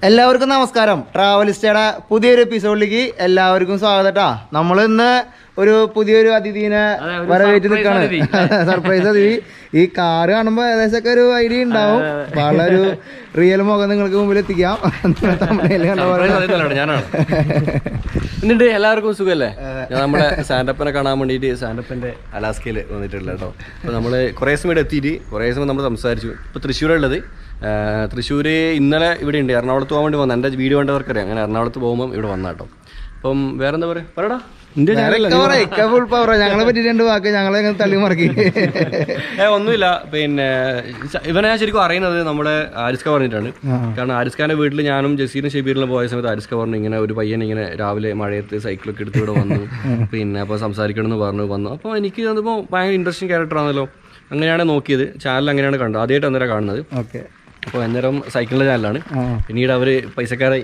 എല്ലാവർക്കും നമസ്കാരം ട്രാവലിസ്റ്റയുടെ പുതിയൊരു എപ്പിസോഡിലേക്ക് എല്ലാവർക്കും സ്വാഗതം കേട്ടാ നമ്മൾ ഇന്ന് ഒരു പുതിയൊരു അതിഥീനെ അതെ, ഒരു വരവേറ്റ് surprise നിൽക്കാണ് അതിഥി. സർപ്രൈസ് അതിഥി ഈ കാറ് കാണുമ്പോ ഏകദേശം ഒക്കെ ഒരു ഐഡിയ ഉണ്ടാവും വളരെ റിയൽ മുഖം നിങ്ങൾക്ക് മുമ്പിൽ എത്തിക്കാം thumbnail കണ്ട പോലെ. ഞാനാണ് എന്നിട്ട് എല്ലാവർക്കും സുഖല്ലേ ഞാൻ നമ്മുടെ സ്റ്റാൻഡപ്പിനെ കാണാൻ വേണ്ടിയിട്ട് സ്റ്റാൻഡപ്പിന്റെ അലാസ്കയിൽ വന്നിട്ടുള്ള കേട്ടോ അപ്പൊ നമ്മള് കുറേ സമയം ഇവിടെ എത്തിയിട്ട് കുറേ സമയം നമ്മൾ സംസാരിച്ചു ഇപ്പൊ തൃശ്ശൂരുള്ളത് തൃശ്ശൂർ ഇന്നലെ ഇവിടെ ഉണ്ട് എറണാകുളത്ത് പോകാൻ വേണ്ടി വന്നു എൻ്റെ വീഡിയോ കണ്ടവർക്കറിയാം അങ്ങനെ എറണാകുളത്ത് പോകുമ്പോൾ ഇവിടെ വന്ന കേട്ടോ അപ്പം വേറെന്താ പറയാ പറയടാ ഇന്ത്യ ചാനലല്ലേ? ഇക്ക പറ, ഇക്ക full power ആ. ഞങ്ങളെ പറ്റി രണ്ട് വാക്ക് ഞങ്ങളെ ഇങ്ങനെ തള്ളി മറക്കി ഏ ഒന്നുമില്ല പിന്നെ ച- ഇവനെ ഞാൻ ശരിക്കും അറിയുന്നത് നമ്മുടെ ആരിസ്ക പറഞ്ഞിട്ടാണ് കാരണം ആരിസ്ഖാന്റെ വീട്ടിൽ ഞാനും ജസീറും ഷെബീറിലും പോയ സമയത്ത് ആരിസ്ക പറഞ്ഞു ഇങ്ങനെ ഒരു പയ്യൻ ഇങ്ങനെ രാവിലെ മഴയത്ത് സൈക്കിളൊക്കെ എടുത്ത് ഇവിടെ വന്നു പിന്നെ അപ്പോൾ സംസാരിക്കണം എന്ന് പറഞ്ഞു വന്നു അപ്പോൾ എനിക്ക് തോന്നുമ്പോൾ ഭയങ്കര ഇൻട്രസ്റ്റിംഗ് ക്യാരക്ടർ ആണല്ലോ അങ്ങനെയാണ് നോക്കിയത് ചാനൽ അങ്ങനെയാണ് കണ്ടത് ആദ്യമായിട്ട് അന്നേരം കാണുന്നത് ഓക്കെ അപ്പോൾ അന്നേരം സൈക്കിളിന്റെ ചാനലാണ് പിന്നീട് അവര് പൈസക്കാരായി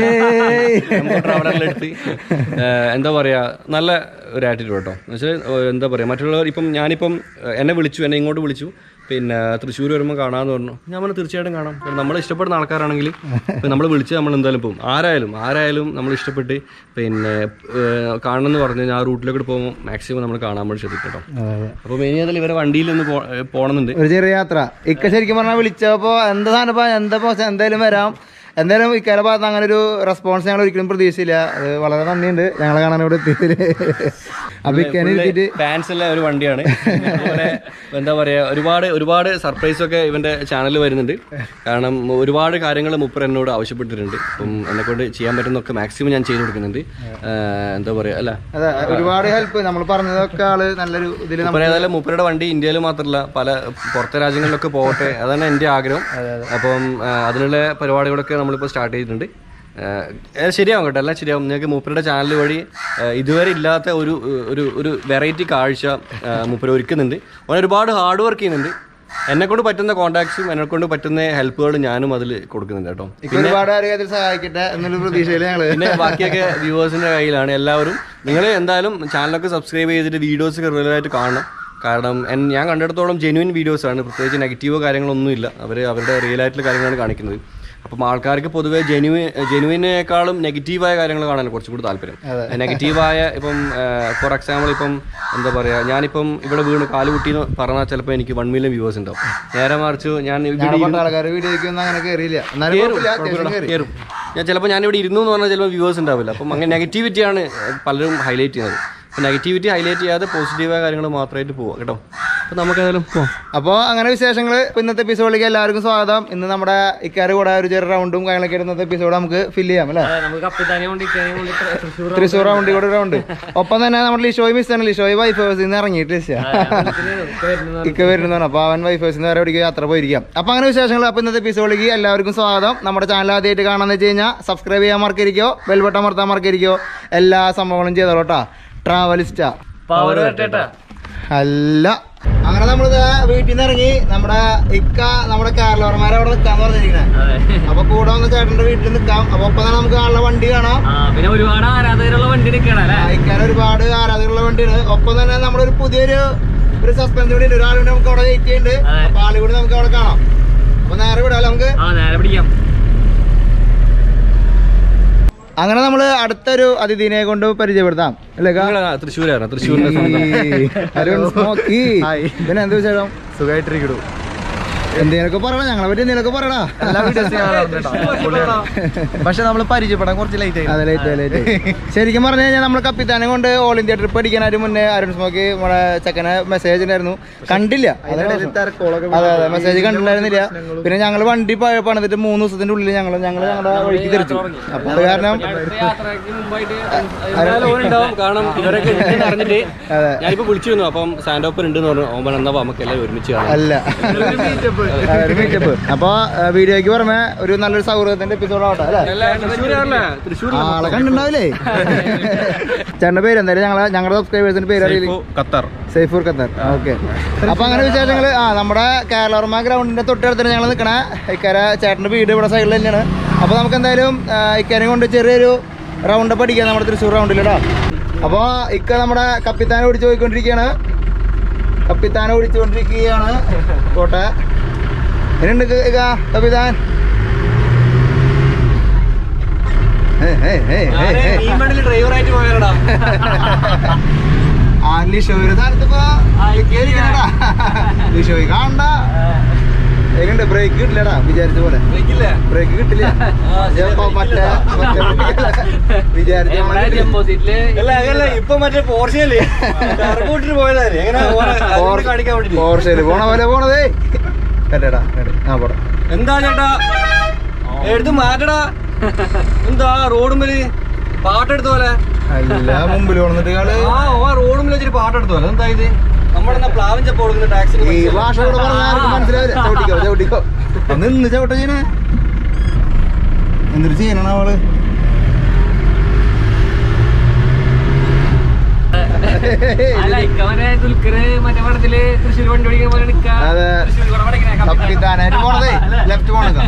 ട്രാവലറിൽ എടുത്ത് ഏഹ് എന്താ പറയാ നല്ല ഒരു ആറ്റിറ്റ്യൂഡ് കേട്ടോ എന്നുവെച്ചാൽ എന്താ പറയാ മറ്റുള്ളവർ ഇപ്പം ഞാനിപ്പം ഏഹ് എന്നെ വിളിച്ചു എന്നെ ഇങ്ങോട്ട് വിളിച്ചു പിന്നെ തൃശ്ശൂർ വരുമ്പോൾ കാണാമെന്ന് പറഞ്ഞു ഞാൻ പറഞ്ഞു തീർച്ചയായിട്ടും കാണാം കാരണം നമ്മൾ ഇഷ്ടപ്പെടുന്ന ആൾക്കാരാണെങ്കിൽ നമ്മൾ വിളിച്ച് നമ്മൾ എന്തായാലും പോകും ആരായാലും ആരായാലും നമ്മൾ ഇഷ്ടപ്പെട്ട് പിന്നെ ഏഹ് കാണണമെന്ന് പറഞ്ഞു ഞാൻ ആ റൂട്ടിലേക്ക് പോകുമ്പോൾ മാക്സിമം നമ്മൾ കാണാൻ വേണ്ടി ശ്രദ്ധിക്കും കേട്ടോ അപ്പോൾ മെയിൻ ചെയ്താൽ ഇവരെ വണ്ടിയിൽ ഒന്ന് പോ- ഏഹ് പോകണമെന്നുണ്ട് ഒരു ചെറിയ യാത്ര ഇക്ക ശരിക്കും പറഞ്ഞാൽ വിളിച്ചപ്പോ എന്താ സാധനം ഇപ്പൊ എന്താ ഇപ്പൊ എന്തായാലും വരാം എന്തായാലും ഇക്കാരെ ഭാഗത്ത് അങ്ങനെ ഒരു റെസ്പോൺസ് ഞങ്ങൾ ഒരിക്കലും പ്രതീക്ഷിച്ചില്ല അത് വളരെ നന്ദിയുണ്ട് ഞങ്ങളെ കാണാൻ ഇവിടെ എത്തിയതില് അപ്പൊ ഇക്കനെ ഇരുത്തിട്ട് ഫാൻസ് ഉള്ള ഒരു വണ്ടിയാണ് അതുപോലെ എന്താ പറയാ ഒരുപാട് ഒരുപാട് സർപ്രൈസ് ഒക്കെ ഇവന്റെ ചാനലിൽ വരുന്നുണ്ട് കാരണം ഒരുപാട് കാര്യങ്ങൾ മുപ്പർ എന്നോട് ആവശ്യപ്പെട്ടിട്ടുണ്ട് അപ്പം എന്നെ കൊണ്ട് ചെയ്യാൻ പറ്റുന്നൊക്കെ മാക്സിമം ഞാൻ ചെയ്തു കൊടുക്കുന്നുണ്ട് ആഹ് എന്താ പറയാ അല്ല അതെ ഒരുപാട് ഹെൽപ്പ് നമ്മൾ പറഞ്ഞതൊക്കെ ആള് നല്ലൊരു ഇതില് മുപ്പര ഏതായാലും മുപ്പരുടെ വണ്ടി ഇന്ത്യയിൽ മാത്രമല്ല പല പുറത്തെ രാജ്യങ്ങളിലൊക്കെ പോകട്ടെ അതാണ് എൻ്റെ ആഗ്രഹം അപ്പം ആഹ് അതിനുള്ള പരിപാടികളൊക്കെ നമ്മളിപ്പോൾ സ്റ്റാർട്ട് ചെയ്തിട്ടുണ്ട് ആഹ് ഏഹ് ശരിയാവും കേട്ടോ എല്ലാം ശരിയാവും നിങ്ങൾക്ക് മൂപ്പരുടെ ചാനൽ വഴി ആഹ് ഇതുവരെ ഇല്ലാത്ത ഒരു ഒരു ഒരു വെറൈറ്റി കാഴ്ച ആഹ് മൂപ്പര് ഒരുക്കുന്നുണ്ട് അവൻ ഒരുപാട് ഹാർഡ് വർക്ക് ചെയ്യുന്നുണ്ട് എന്നെ കൊണ്ട് പറ്റുന്ന കോൺടാക്ട്സും എന്നെ കൊണ്ട് പറ്റുന്ന ഹെൽപ്പുകളും ഞാനും അതിൽ കൊടുക്കുന്നുണ്ട് കേട്ടോ ഇക്ക ഒരുപാട് അറിയാതിൽ സഹായിക്കട്ടെ എന്നുള്ള പ്രതീക്ഷയില് ഞങ്ങള് പിന്നെ ബാക്കിയൊക്കെ വ്യൂവേഴ്സിന്റെ കയ്യിലാണ് എല്ലാവരും നിങ്ങൾ എന്തായാലും ചാനലൊക്കെ സബ്സ്ക്രൈബ് ചെയ്തിട്ട് വീഡിയോസ് ഒക്കെ regular ആയിട്ട് കാണണം കാരണം എൻ- ഞാൻ കണ്ടിടത്തോളം ജെന്യൂൻ വീഡിയോസ് ആണ് പ്രത്യേകിച്ച് നെഗറ്റീവോ കാര്യങ്ങളൊന്നുമില്ല അവർ അവരുടെ റിയൽ ആയിട്ടുള്ള കാര്യങ്ങളാണ് കാണിക്കുന്നത് അപ്പം ആൾക്കാർക്ക് പൊതുവെ ജെന്യൂൻ ജെന്യൂവിനേക്കാളും നെഗറ്റീവായ കാര്യങ്ങൾ കാണാൻ കുറച്ചും കൂടി താല്പര്യം നെഗറ്റീവായ ഇപ്പം ഫോർ എക്സാമ്പിൾ ഇപ്പം എന്താ പറയുക ഞാനിപ്പം ഇവിടെ വീണ് കാലുകുട്ടി എന്ന് പറഞ്ഞാൽ ചിലപ്പോൾ എനിക്ക് വൺ മില്യൺ വ്യൂവേഴ്സ് ഉണ്ടാവും നേരെ മറിച്ച് ഞാൻ ഇവിടെ ഞങ്ങളുടെ പണ്ട് ആൾക്കാർ വീഡിയോയ്ക്ക് ഒന്നും അങ്ങനെ കയറിയില്ല എന്നാലും കുഴപ്പമില്ല, അത്യാവശ്യം കയറി. കയറും ഞാൻ ചിലപ്പോൾ ഞാനിവിടെ ഇരുന്നു എന്ന് പറഞ്ഞാൽ ചിലപ്പോൾ വ്യൂവേഴ്സ് ഉണ്ടാവില്ല അപ്പം അങ്ങനെ നെഗറ്റിവിറ്റിയാണ് പലരും ഹൈലൈറ്റ് ചെയ്യുന്നത് അപ്പം നെഗറ്റിവിറ്റി ഹൈലൈറ്റ് ചെയ്യാതെ പോസിറ്റീവായ കാര്യങ്ങൾ മാത്രമായിട്ട് പോവാം കേട്ടോ അപ്പം നമുക്ക് ഏതായാലും പോവാം അപ്പോ അങ്ങനെ വിശേഷങ്ങൾ ഇന്നത്തെ എപ്പിസോഡിലേക്ക് എല്ലാവർക്കും സ്വാഗതം ഇന്ന് നമ്മുടെ ഇക്കാര് കൂടെ ഒരു ചെറിയ റൗണ്ടും കാര്യങ്ങളൊക്കെ ആയിട്ട് ഇന്നത്തെ എപ്പിസോഡ് നമുക്ക് ഫില്ല് ചെയ്യാം അല്ലേ നമുക്ക് കപ്പിത്താനെ കൊണ്ട് ഇക്കാനെ കൊണ്ട് തൃശ്ശൂർ തൃശ്ശൂർ റൗണ്ടിൽ കൂടെ റൗണ്ട് ഒപ്പം തന്നെ നമ്മുടെ ലിഷോയ് മിസ് ആണ് ലിഷോയ് വൈഫേഴ്സിൽ നിന്ന് ഇറങ്ങിയിട്ട് ഇക്ക വരുന്നതാണ് അപ്പൊ അവൻ വൈഫേഴ്സിൽ നിന്ന് വേറെ എവിടേക്ക് യാത്ര പോയിരിക്കാം അപ്പൊ അങ്ങനെ വിശേഷങ്ങൾ അപ്പൊ ഇന്നത്തെ എപ്പിസോഡിലേക്ക് എല്ലാവർക്കും സ്വാഗതം നമ്മുടെ ചാനൽ ആദ്യമായിട്ട് കാണാന്ന് വെച്ച് കഴിഞ്ഞാൽ സബ്സ്ക്രൈബ് ചെയ്യാൻ മറക്കരിക്കോ ബെൽബട്ടൺ അമർത്താൻ മറക്കരിക്കോ എല്ലാ സംഭവങ്ങളും ചെയ്തോളൂട്ടാ ട്രാവലിസ്റ്റ പവർ വരട്ടേട്ടാ അല്ല അങ്ങനെ നമ്മൾ വീട്ടിൽ നിന്ന് ഇറങ്ങി നമ്മുടെ ഇക്ക നമ്മുടെ കേരളവർമാരെ അവിടെ നിൽക്കാന്ന് പറഞ്ഞിരിക്കണേ അതെ അപ്പൊ കൂടെ വന്ന ചേട്ടന്റെ വീട്ടിൽ നിൽക്കാം അപ്പൊ ഒപ്പം തന്നെ നമുക്ക് ആളുടെ വണ്ടി കാണാം ആ പിന്നെ ഒരുപാട് ആരാധകരുള്ള വണ്ടി നിൽക്കണം അല്ലേ അയക്കാൻ ഒരുപാട് ആരാധകരുള്ള വണ്ടിയാണ് ഒപ്പം തന്നെ നമ്മുടെ ഒരു പുതിയൊരു ഒരു സസ്പെൻസ് കൂടി ഉണ്ട് ഒരാളുകൂടി നമുക്ക് അവിടെ വെയിറ്റ് ചെയ്യുന്നുണ്ട് അതെ. അപ്പൊ ആളെ കൂടി നമുക്ക് അവിടെ കാണാം അപ്പൊ നേരെ വിടാലോ നമുക്ക് ആ നേരെ പിടിക്കാം അങ്ങനെ നമ്മള് അടുത്തൊരു അതിഥിനെ കൊണ്ട് പരിചയപ്പെടുത്താം അല്ലേ കാ? തൃശ്ശൂരാണ് തൃശ്ശൂരിന്റെ ഈ അരുൺ സ്മോക്കി. പിന്നെ എന്ത് വിശേഷം സുഖമായിട്ടിരിക്കണു എന്തെങ്കിലുമൊക്കെ പറയണ ഞങ്ങളെ പറ്റി എന്തെങ്കിലുമൊക്കെ പറയടാ എല്ലാ വീഡിയോസും പക്ഷെ നമ്മൾ പരിചയപ്പെടാൻ കുറച്ച് ലേറ്റ് ആയി അതെ ലേറ്റ് ലേറ്റ് ശരിക്കും പറഞ്ഞു കഴിഞ്ഞാൽ നമ്മൾ കപ്പിത്താനെ കൊണ്ട് ഓൾ ഇന്ത്യ ട്രിപ്പ് അടിക്കാനായിട്ട് മുന്നേ അരുൺ സ്മോക്കി നമ്മുടെ ചെക്കനെ മെസ്സേജ് ഉണ്ടായിരുന്നു കണ്ടില്ല അതാണ് പ്രശ്നം. അതെ അതെ മെസ്സേജ് കണ്ടിട്ടുണ്ടായിരുന്നില്ല പിന്നെ ഞങ്ങൾ വണ്ടി പ- പണിതിട്ട് മൂന്ന് ദിവസത്തിന്റെ ഉള്ളിൽ ഞങ്ങൾ ഞങ്ങൾ ഞങ്ങളുടെ വഴിക്ക് തിരിച്ചു അപ്പൊ അത് കാരണം യാത്രയ്ക്ക് മുമ്പായിട്ട് എന്തായാലും ഓനുണ്ടാവും. കാരണം ഇവരൊക്കെ ഉണ്ടെന്ന് അറിഞ്ഞിട്ട് അതെ. ഞാനിപ്പോ വിളിച്ചിരുന്നു അപ്പം സ്റ്റാൻഡ് ഓപ്പർ ഉണ്ടെന്ന് പറഞ്ഞു ഓമ്പൻ എന്നാ നമുക്ക് എല്ലാവരും ഒരുമിച്ച് കാണാം അല്ല ആ, ഒരു മീറ്റപ്പ് അപ്പൊ ആ, വീഡിയോയ്ക്ക് പുറമെ ഒരു നല്ലൊരു സൗഹൃദത്തിന്റെ എപ്പിസോഡ് ആവട്ടെ അല്ലേ തൃശ്ശൂരല്ലേ തൃശ്ശൂർ ആളെ കണ്ടിട്ടുണ്ടാവില്ലേ ചേട്ടന്റെ പേര് എന്തായാലും ഞങ്ങളെ ഞങ്ങളുടെ സബ്സ്ക്രൈബേഴ്സിന്റെ പേര് അറിയില്ല ഖത്തർ സേഫൂർ ഖത്തർ ഓക്കെ അപ്പൊ അങ്ങനെ വിശേഷങ്ങള് ആ നമ്മുടെ കേരളവർമ്മ ഗ്രൗണ്ടിന്റെ തൊട്ടടുത്താണ് ഞങ്ങൾ നിൽക്കണേ ഇക്കര ചേട്ടന്റെ വീട് ഇവിടെ സൈഡിൽ തന്നെയാണ് അപ്പൊ നമുക്ക് എന്തായാലും ആ, ഇക്കരെ കൊണ്ട് ചെറിയൊരു റൗണ്ട് അപ്പ് അടിക്കാം നമ്മുടെ തൃശ്ശൂർ റൗണ്ടിൽ കേട്ടോ അപ്പൊ ഇക്ക നമ്മുടെ കപ്പിത്താനെ ഓടിച്ചു പോയിക്കൊണ്ടിരിക്കുകയാണ് കപ്പിത്താനെ ഓടിച്ചുകൊണ്ടിരിക്കുകയാണ് കോട്ടെ എങ്ങനെയുണ്ട് ഇക്ക കപ്പിത്താൻ ഏയ്, ഏയ്, ഏയ്, ഏയ്. ഡ്രൈവറായിട്ട് പോയാലടാ ആ ലിഷോയുടെ സ്ഥലത്ത് ഇപ്പൊ കേറിക്കണടാ. ലിഷോയ് കാണണ്ട എങ്ങണ്ട് ബ്രേക്ക് കിട്ടില്ലടാ വിചാരിച്ച പോലെ ബ്രേക്ക് കിട്ടില്ല ഇപ്പൊ മറ്റേ മറ്റേ വിചാരിച്ച പോലെ കിട്ടില്ല. അല്ല അങ്ങനല്ല ഇപ്പൊ മറ്റേ പോർഷല്ലേ ടർബോട്ടിന് പോയതായിരുന്നു എങ്ങനെ പോർ- കാണിക്കാൻ വേണ്ടി പോർഷയില് പോണ പോലെ പോണതേ കേട്ടേടാ കേട്ടെ. ആ പോടാ എന്താ ചേട്ടാ എടുത്ത് മാറ്റടാ എന്താ റോഡുമ്പില് പാട്ടെടുത്ത പോലെ അല്ല മുമ്പിൽ വന്നിട്ട് കാള് ആ ഓ റോഡുമ്പിൽ വെച്ചിട്ട് പാട്ടെടുത്ത പോലെ എന്താ ഇത് നമ്മുടെ എന്നാ പ്ലാവിൻ ചപ്പ കൊടുക്കുന്ന ടാക്സി ഈ ഭാഷ കൂടെ പറഞ്ഞാൽ ആർക്കും മനസ്സിലാവില്ല ചവിട്ടിക്കോ ചവിട്ടിക്കോ ഒന്ന് നിന്ന് ചവിട്ട ചെയ്യണേ എന്തൊരു ചെയ്യണ അവള് ദുൽഖറ് മറ്റേ പടത്തില് തൃശ്ശൂർ വണ്ടി ഓടിക്കുന്ന പോലെ നിക്കാ. അതെ. തൃശ്ശൂർ കൂടെ പഠിക്കണേ, കമ്പി തപ്പിത്താനായിട്ട് പോണതേ ലെഫ്റ്റ് പോണക്ക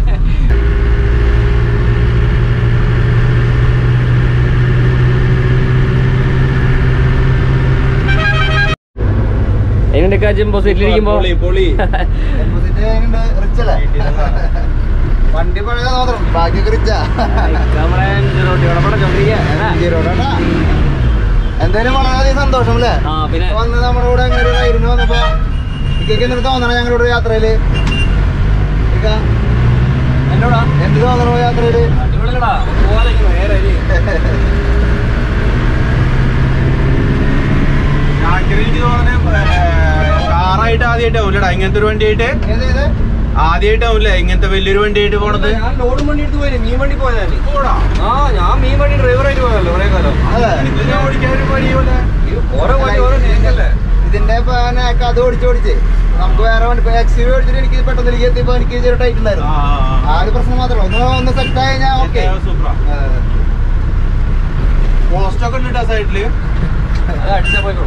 എങ്ങനെയൊക്കെ ജിംബോ സീറ്റിലിരിക്കുമ്പോ പൊളി റിച്ചല്ലേ വണ്ടി പഴയ മാത്രം ബാക്കിയൊക്കെ റിച്ചാ നമ്മളെ റോട്ടിയോടെ പഠിച്ചോണ്ടിരിക്കുക ജീരോടാ എന്തായാലും വളരെയധികം സന്തോഷം അല്ലേ ആ പിന്നെ വന്ന് നമ്മുടെ കൂടെ അങ്ങനെ ഒരു റൈഡിന് വന്നപ്പോ ഇക്കൊക്കെ എന്തൊരു തോന്നണം ഞങ്ങളുടെ യാത്രയില് ഇക്ക, എന്നോടാ എന്ത് തോന്നണോ യാത്രയില് അടിപൊളിയല്ലടാ പോവാതെ നേരെ ഇനി. എനിക്ക് തോന്നുന്നത് കാറായിട്ട് ആദ്യമായിട്ടാവൂലടാ ഇങ്ങനത്തെ ഒരു വണ്ടിയായിട്ട് ഏത് ഏത് ആദ്യമായിട്ടാവൂലേ ഇങ്ങനത്തെ വലിയൊരു വണ്ടിയായിട്ട് പോണത് ഞാൻ ലോഡും വണ്ടി എടുത്ത് പോയി മീൻ വണ്ടി പോയതാണ് പോടാ. ആ ഞാൻ മീൻ വണ്ടി ഡ്രൈവറായിട്ട് പോയല്ലോ കുറെ കാലം അതെ ഇത് ഞാൻ ഓടിക്കാൻ ഒരു പണിയൂല ഇത് ഓരോ വണ്ടി ഓരോ നേക്കല്ലേ ഇതിന്റെ ഇപ്പൊ നേക്ക് അത് ഓടിച്ച് ഓടിച്ച് നമുക്ക് വേറെ വണ്ടി ഇപ്പൊ എക്സ് ഓടിച്ചിട്ട് എനിക്ക് പെട്ടെന്ന് എനിക്ക് എത്തിയപ്പോ എനിക്ക് ചെറിയ ടൈറ്റ് ഉണ്ടായിരുന്നു ആ ഒരു പ്രശ്നം മാത്രമേ ഉള്ളൂ ഒന്ന് ഒന്ന് സെറ്റ് ആയി കഴിഞ്ഞാൽ ഓക്കെ പോസ്റ്റ് ഒക്കെ ഉണ്ട് സൈഡില് അത് അടിച്ചാ പോയിക്കോളും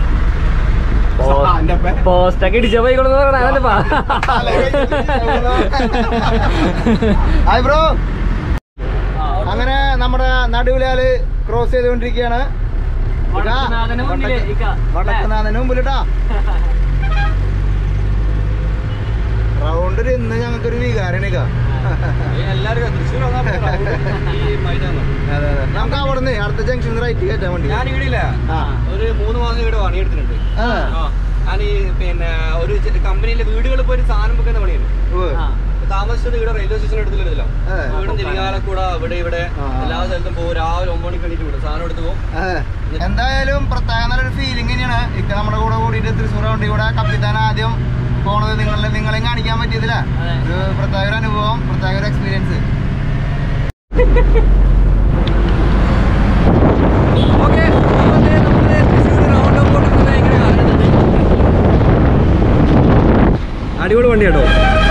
പോസ്റ്റ് ഒക്കെ ഇടിച്ച പോയിക്കൊള്ളു പറഞ്ഞാ ഹായ് ബ്രോ അങ്ങനെ നമ്മുടെ നടുവിലാല് ക്രോസ് ചെയ്തുകൊണ്ടിരിക്കുകയാണ് വടക്കുനാഥന് മുന്നില് ഇക്ക. വടക്കുനാഥന് മുമ്പിലിട്ടാ റൗണ്ടിൽ ഇന്ന് ഞങ്ങൾക്കൊരു വികാരാണ് ഇക്ക. എല്ലാരും തൃശ്ശൂർ വന്നാ പോരാ. ഈ മൈതാനം അതെ അതെ നമുക്ക് അവിടെ നിന്ന് അടുത്ത ജംഗ്ഷനിൽ റൈറ്റ് കയറ്റാൻ വേണ്ടി ഞാൻ ഈടില്ല ആ. ഒരു മൂന്ന് മാസം ഇവിടെ പണിയെടുത്തിട്ടുണ്ട് ആ. ആ. ഞാൻ ഈ പിന്നെ ഒരു കമ്പനിയിലെ വീടുകളിൽ പോയി സാധനം വെക്കുന്ന പണിയാണ് ഉവ്വ്. ആ. താമസിച്ചത് ഇവിടെ റെയിൽവേ സ്റ്റേഷൻ എടുത്തില്ല അതെ. ഇവിടെ തിരികാലക്കൂട ഇവിടെ ഇവിടെ ആ. എല്ലാ സ്ഥലത്തും പോകും രാവിലെ ഒമ്പത് മണിക്ക് എണീറ്റ് വിടും സാധനം എടുത്ത് പോകും അതെ. എന്തായാലും പ്രത്യേക നല്ലൊരു ഫീലിംഗ് തന്നെയാണ് ഇക്ക നമ്മുടെ കൂടെ കൂടിയിട്ട് തൃശ്ശൂർ വണ്ടി കൂടെ കപ്പിത്താൻ ആദ്യം പോണത് നിങ്ങളെ നിങ്ങളെയും കാണിക്കാൻ പറ്റിയതില്ല അതെ. ഒരു പ്രത്യേക ഒരു അനുഭവം പ്രത്യേക ഒരു എക്സ്പീരിയൻസ് ഓക്കെ അടിപൊളി വണ്ടി കേട്ടോ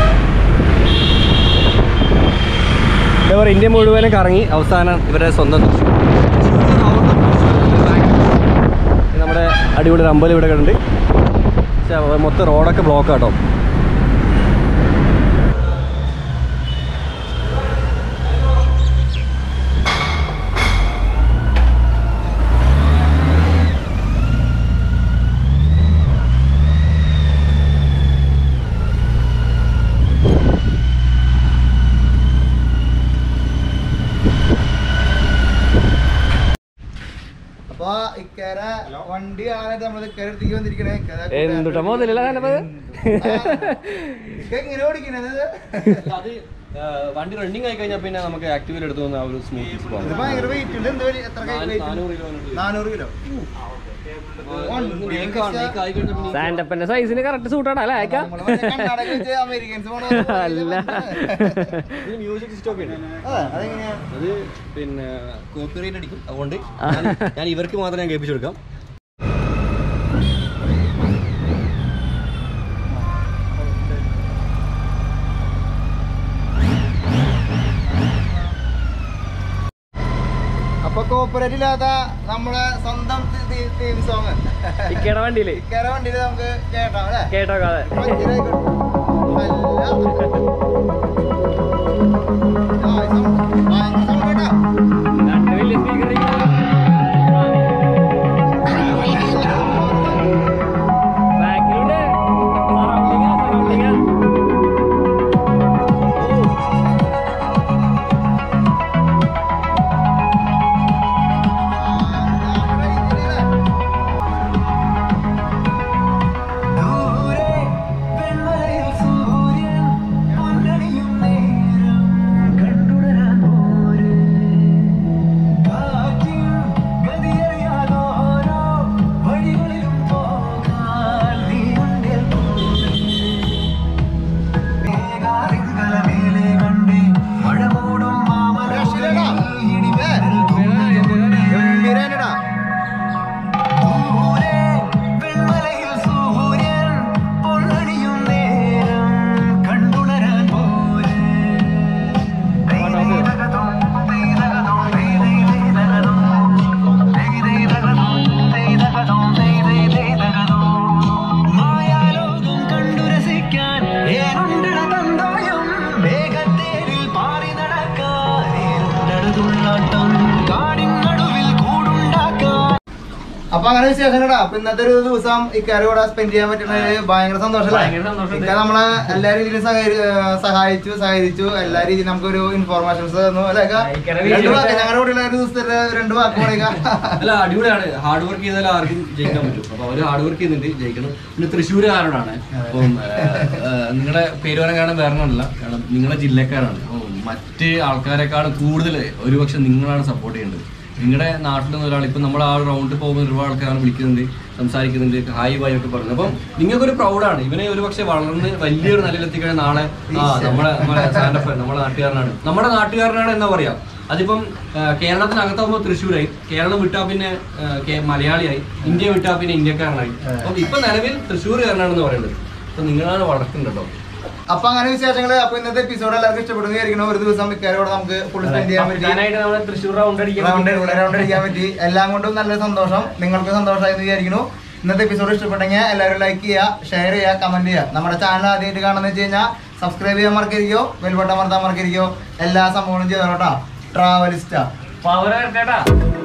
ഇവർ ഇന്ത്യ മുഴുവനും കറങ്ങി അവസാനം ഇവരുടെ സ്വന്തം ഇത് നമ്മുടെ അടിപൊളി ഒരു അമ്പലം ഇവിടെ ഉണ്ട് പക്ഷേ മൊത്തം റോഡൊക്കെ ബ്ലോക്ക് ആട്ടോ അപ്പൊ ഇക്കര വണ്ടി കാണാനായിട്ട് നമ്മൾ ഇക്കര അടുത്തേക്ക് വന്നിരിക്കണേ ഇക്കര കൂട്ടുകാരൻ- എന്തുട്ടാ മുതലല്ല കാണുന്നത് ആ. ഇക്ക എങ്ങനെ ഓടിക്കണത് അത് വണ്ടി റണ്ണിങ് ആയി കഴിഞ്ഞാൽ പിന്നെ നമുക്ക് ആക്റ്റീവിൽ എടുത്തു വന്ന ആ ഒരു സ്മൂത്ത് ഇത് ഭയങ്കര വെയിറ്റ് ഉണ്ട് എന്ത് വലിയ എത്ര വെയിറ്റ് നാനൂറ് കിലോമീറ്റർ നാനൂറ് കിലോ സാൻഡപ്പന്റെ സൈസിന് കറക്റ്റ് സൂട്ടാണ് അല്ലേ അയക്ക നമ്മള് മറ്റേ കർണാടക വെച്ച് അമേരിക്കൻസ് പോണ പോലെ അല്ല. ഇത് മ്യൂസിക് സിസ്റ്റം ഒക്കെ ഉണ്ട് അതെ, അതെങ്ങനെയാ അത് പിന്നെ കോപ്പിറൈറ്റ് അടിക്കും അതുകൊണ്ട് ഞാൻ- ഞാൻ ഇവർക്ക് മാത്രം ഞാൻ കേൾപ്പിച്ചു കൊടുക്കാം അപ്പൊ കോപ്പറേറ്റ് ഇല്ലാത്ത നമ്മുടെ സ്വന്തം തീം സോങ് ഇക്കയുടെ വണ്ടിയില് ഇക്കര വണ്ടിയിൽ നമുക്ക് കേട്ടാം അല്ലേ കേട്ടോ അതെ ഭയങ്കരായിക്കോട്ടെ. നല്ല ആ, ഈ sound- ഭയങ്കര sound കേട്ടോ. രണ്ട് വലിയ സ്പീക്കർ ബാക്കിലുണ്ട് സറൗണ്ടിങ് സറൗണ്ടിങ് അപ്പൊ അങ്ങനെ വിശേഷങ്ങളാ അപ്പൊ ഇന്നത്തെ ഒരു ദിവസം ഇക്കാരെ കൂടെ സ്പെൻഡ് ചെയ്യാൻ പറ്റുന്നത് ഭയങ്കര സന്തോഷമല്ലേ ഭയങ്കര സന്തോഷമുണ്ട്. ഇക്ക നമ്മളെ എല്ലാ രീതിയിലും സഹകരി- ഏർ സഹായിച്ചു സഹകരിച്ചു എല്ലാ രീതിയിലും നമുക്കൊരു ഇൻഫോർമേഷൻസ് തന്നു അല്ലെ ഇക്ക? ഇക്കയുടെ രണ്ട് വീഡിയോ വാക്ക് ഞങ്ങളുടെ കൂടെയുള്ള ഒരു ദിവസത്തെ രണ്ട് വാക്ക് പറയുക അല്ല അടിപൊളിയാണ് ഹാർഡ് വർക്ക് ചെയ്താൽ ആർക്കും ജയിക്കാൻ പറ്റും അപ്പൊ അവര് ഹാർഡ് വർക്ക് ചെയ്യുന്നുണ്ട് ജയിക്കണം പിന്നെ തൃശ്ശൂരുകാരനാണ് അപ്പം നിങ്ങളുടെ പേര് പറയാൻ കാരണം വേറെ ഒന്നുമല്ല കാരണം നിങ്ങളുടെ ജില്ലക്കാരാണ് അപ്പം മറ്റ് ആൾക്കാരെക്കാളും കൂടുതൽ ഒരുപക്ഷെ നിങ്ങളാണ് സപ്പോർട്ട് ചെയ്യേണ്ടത് നിങ്ങളുടെ നാട്ടിൽ നിന്ന് ഒരാൾ ഇപ്പം നമ്മൾ ആ റൗണ്ടിൽ പോകുമ്പോൾ ഒരുപാട് ആൾക്കാരാണ് വിളിക്കുന്നുണ്ട് സംസാരിക്കുന്നുണ്ട് ഹായ് ബായ് ഒക്കെ പറഞ്ഞു അപ്പം നിങ്ങൾക്കൊരു പ്രൗഡാണ് ഇവനെ ഒരു പക്ഷെ വളർന്ന് വലിയൊരു നിലയിലെത്തിക്കഴിഞ്ഞാൽ നാളെ ആ നമ്മളെ നമ്മളെ സാൻഡഫ് നമ്മുടെ നാട്ടുകാരനാണ് നമ്മുടെ നാട്ടുകാരനാണ് എന്നാ പറയാ അതിപ്പം ആ, കേരളത്തിനകത്താകുമ്പോൾ തൃശ്ശൂരായി കേരളം വിട്ടാ പിന്നെ ആ, കേ- മലയാളിയായി ഇന്ത്യ വിട്ടാ പിന്നെ ഇന്ത്യക്കാരനായി അപ്പം ഇപ്പൊ നിലവിൽ തൃശ്ശൂർകാരനാണെന്ന് പറയുന്നത് അപ്പൊ നിങ്ങളാണ് വളർത്തുന്നത് കേട്ടോ അപ്പൊ അങ്ങനെ വിശേഷങ്ങള് അപ്പൊ ഇന്നത്തെ എപ്പിസോഡ് എല്ലാവർക്കും ഇഷ്ടപ്പെടുന്ന വിചാരിക്കണം ഒരു ദിവസം ഇക്കാരോട് നമുക്ക് ഫുൾ സ്പെൻഡ് ചെയ്യാൻ പറ്റി കപ്പിത്താനായിട്ട് നമ്മള് തൃശ്ശൂർ റൗണ്ട് അടിക്കാൻ റൗണ്ട് റൗണ്ട് അടിക്കാൻ പറ്റി എല്ലാം കൊണ്ടും നല്ല സന്തോഷം നിങ്ങൾക്ക് സന്തോഷമായി എന്ന് വിചാരിക്കുന്നു ഇന്നത്തെ എപ്പിസോഡ് ഇഷ്ടപ്പെട്ടെങ്കിൽ എല്ലാവരും ലൈക്ക് ചെയ്യുക ഷെയർ ചെയ്യുക കമന്റ് ചെയ്യുക നമ്മുടെ ചാനൽ ആദ്യമായിട്ട് കാണുന്നത് വെച്ച് കഴിഞ്ഞാൽ സബ്സ്ക്രൈബ് ചെയ്യാൻ മറക്കരിക്കോ ബെൽബട്ടൺ മറത്താൻ മറക്കരിക്കോ എല്ലാ സംഭവങ്ങളും ചെയ്തോട്ടാ ട്രാവലിസ്റ്റ പവർ കേട്ടാ